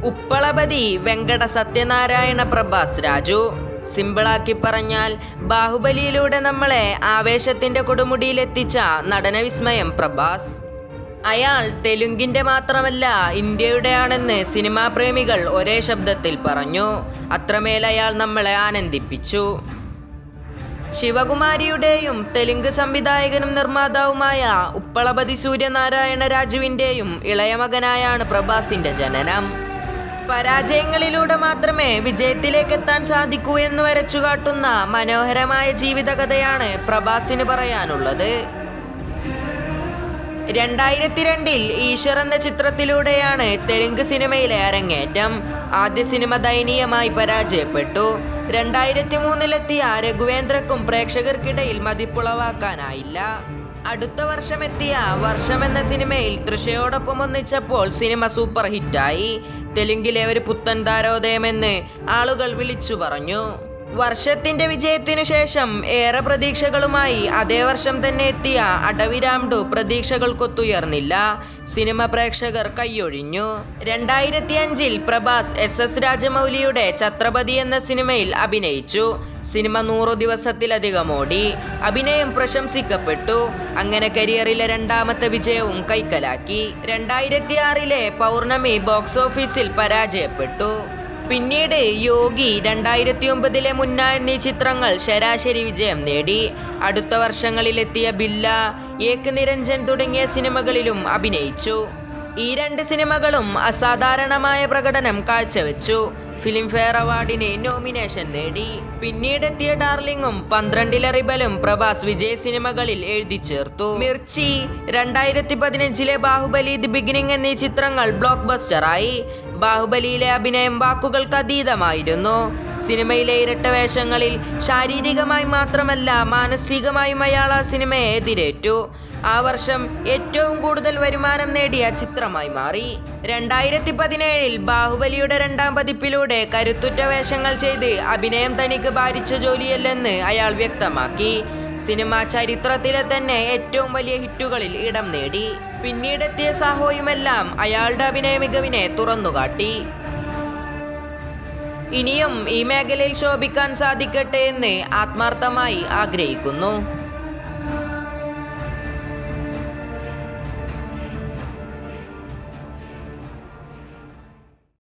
ഉപ്പളപതി വെങ്കട സത്യനാരായണ പ്രഭാസ് രാജു സിമ്പിളാക്കി പറഞ്ഞാൽ ബാഹുബലിയിലൂടെ നമ്മളെ ആവേശത്തിന്റെ കൊടുമുടിയിലെത്തിച്ച നടനവിസ്മയം പ്രഭാസ് അയാൾ തെലുങ്കിന്റെ മാത്രമല്ല ഇന്ത്യയുടെയാണെന്ന് സിനിമാ പ്രേമികൾ ഒരേ ശബ്ദത്തിൽ പറഞ്ഞു അത്രമേൽ അയാൾ നമ്മളെ ആനന്ദിപ്പിച്ചു ശിവകുമാരിയുടെയും തെലുങ്ക് സംവിധായകനും നിർമ്മാതാവുമായ ഉപ്പളപതി സൂര്യനാരായണ രാജുവിൻ്റെയും ഇളയ മകനായാണ് പ്രഭാസിന്റെ ജനനം പരാജയങ്ങളിലൂടെ മാത്രമേ വിജയത്തിലേക്ക് എത്താൻ സാധിക്കൂ എന്ന് വരച്ചു കാട്ടുന്ന മനോഹരമായ ജീവിതകഥയാണ് പ്രഭാസിന് പറയാനുള്ളത് രണ്ടായിരത്തി രണ്ടിൽ ഈശ്വർ എന്ന ചിത്രത്തിലൂടെയാണ് തെലുങ്ക് സിനിമയിലെ അരങ്ങേറ്റം ആദ്യ സിനിമ ദയനീയമായി പരാജയപ്പെട്ടു രണ്ടായിരത്തി മൂന്നിലെത്തിയ രഘുവേന്ദ്രക്കും പ്രേക്ഷകർക്കിടയിൽ മതിപ്പുളവാക്കാനായില്ല അടുത്ത വർഷമെത്തിയ വർഷം എന്ന സിനിമയിൽ തൃശയോടൊപ്പം ഒന്നിച്ചപ്പോൾ സിനിമ സൂപ്പർ ഹിറ്റായി തെലുങ്കിലെ ഒരു പുത്തൻ താരോദയമെന്ന് ആളുകൾ വിളിച്ചു പറഞ്ഞു വർഷത്തിന്റെ വിജയത്തിനു ശേഷം ഏറെ പ്രതീക്ഷകളുമായി അതേ വർഷം തന്നെ എത്തിയ അടവിരാംഡു പ്രതീക്ഷകൾക്കൊത്തുയർന്നില്ല സിനിമ പ്രേക്ഷകർ കൈയൊഴിഞ്ഞു രണ്ടായിരത്തി അഞ്ചിൽ പ്രഭാസ് എസ് എസ് രാജമൗലിയുടെ ഛത്രപതി എന്ന സിനിമയിൽ അഭിനയിച്ചു സിനിമ നൂറു ദിവസത്തിലധികം ഓടി അഭിനയം പ്രശംസിക്കപ്പെട്ടു അങ്ങനെ കരിയറിലെ രണ്ടാമത്തെ വിജയവും കൈക്കലാക്കി രണ്ടായിരത്തി ആറിലെ പൗർണമി ബോക്സ് ഓഫീസിൽ പരാജയപ്പെട്ടു പിന്നീട് യോഗി രണ്ടായിരത്തി ഒമ്പതിലെ മുന്ന എന്നീ ചിത്രങ്ങൾ ശരാശരി വിജയം നേടി അടുത്ത വർഷങ്ങളിലെത്തിയ ബില്ല ഏക് നിരഞ്ജൻ തുടങ്ങിയ സിനിമകളിലും അഭിനയിച്ചു ഈ രണ്ട് സിനിമകളും അസാധാരണമായ പ്രകടനം കാഴ്ചവെച്ചു ഫിലിം ഫെയർ അവാർഡിന് നോമിനേഷൻ നേടി പിന്നീടെത്തിയ ഡാർലിംഗും പന്ത്രണ്ടിലെ റിബലും പ്രഭാസ് വിജയ് സിനിമകളിൽ എഴുതി ചേർത്തു മിർച്ചി രണ്ടായിരത്തി പതിനഞ്ചിലെ ബാഹുബലി ദി ബിഗിനിങ് എന്നീ ചിത്രങ്ങൾ ബ്ലോക്ക് ബസ്റ്ററായി ബാഹുബലിയിലെ അഭിനയം വാക്കുകൾക്ക് അതീതമായിരുന്നു സിനിമയിലെ ഇരട്ട വേഷങ്ങളിൽ ശാരീരികമായി മാത്രമല്ല മാനസികമായും അയാൾ ആ സിനിമയെ എതിരേറ്റു ആ വർഷം ഏറ്റവും കൂടുതൽ വരുമാനം നേടിയ ചിത്രമായി മാറി രണ്ടായിരത്തി പതിനേഴിൽ ബാഹുബലിയുടെ രണ്ടാം പതിപ്പിലൂടെ കരുത്തുറ്റ വേഷങ്ങൾ ചെയ്ത് അഭിനയം തനിക്ക് ഭാരിച്ച ജോലിയല്ലെന്ന് അയാൾ വ്യക്തമാക്കി സിനിമ ചരിത്രത്തിലെ തന്നെ ഏറ്റവും വലിയ ഹിറ്റുകളിൽ ഇടം നേടി പിന്നീടെത്തിയ സാഹോയുമെല്ലാം അയാളുടെ അഭിനയ മികവിനെ തുറന്നുകാട്ടി ഇനിയും ഈ മേഖലയിൽ ശോഭിക്കാൻ സാധിക്കട്ടെ എന്ന് ആത്മാർത്ഥമായി ആഗ്രഹിക്കുന്നു